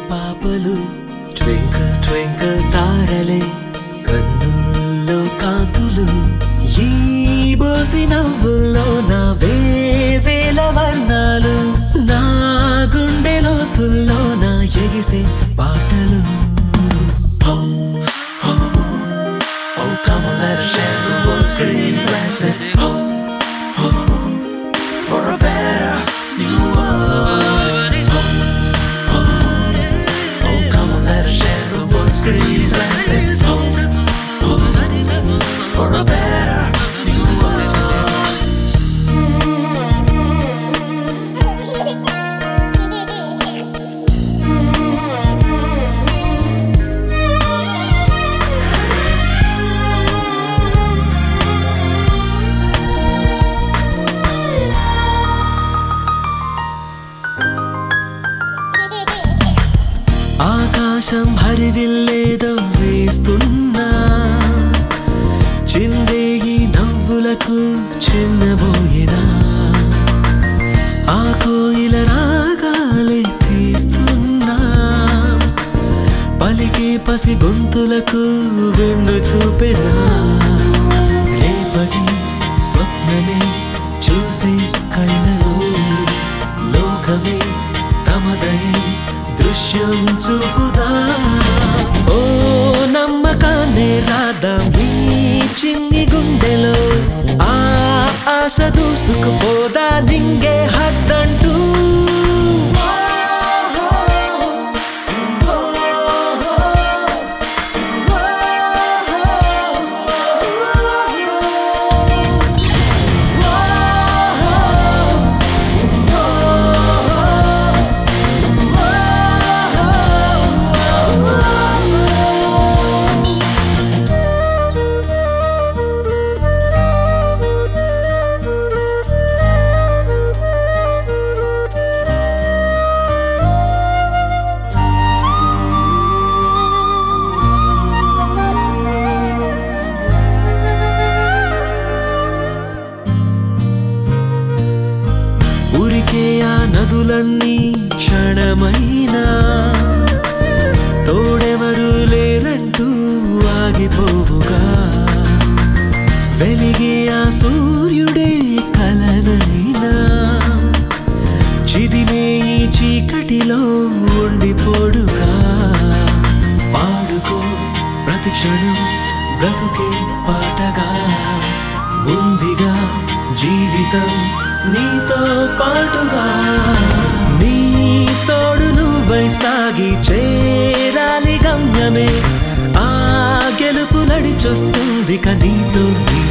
పాపలు twinkle twinkle తారలే కన్నుల్లో కాంతులు ఈ బోసి నవ్వుల్లో నా వేల వర్ణాలు నా గుండె లోతుల్లో నా ఎగిసే పాటలు Oh, come on, let's share the world's green glances. Oh, oh, for a better new world. Oh, oh, oh, come on, let's share the world's green glances. Oh, oh, for a better new world. ఆకాశం హరివిల్లేదో వేస్తున్నా చిందే ఈ నవ్వులకు చిన్నబోయినా ఆ కోయిల రాగాలే తీస్తున్నా పలికే పసి గొంతులకు వెన్ను చూపెనా రేపటి స్వప్నమే చూసే కళ్ళలో లోకమే తమదై దృశ్యం చూపుదా ఓ నమ్మకాన్ని రాదాం ఈ చిన్ని గుండెలో ఆ ఆశ దూసుకుపోదా నింగే హద్దంటూ ఉరికే ఆ నదులన్నీ క్షణమైనా తోడెవరు లేరంటూ ఆగిపోవుగా వెలిగే ఆ సూర్యుడే కలనైనా చిదిమే ఈ చీకటిలో ఉండిపోడుగా పాడుకో ప్రతి క్షణం బ్రతుకే పాటగా ఉందిగా జీవితం నీతో పాటుగా నీ తోడు నువ్వై సాగి చేరాలి గమ్యమే ఆ గెలుపు నడిచొస్తుంది నీతో నీ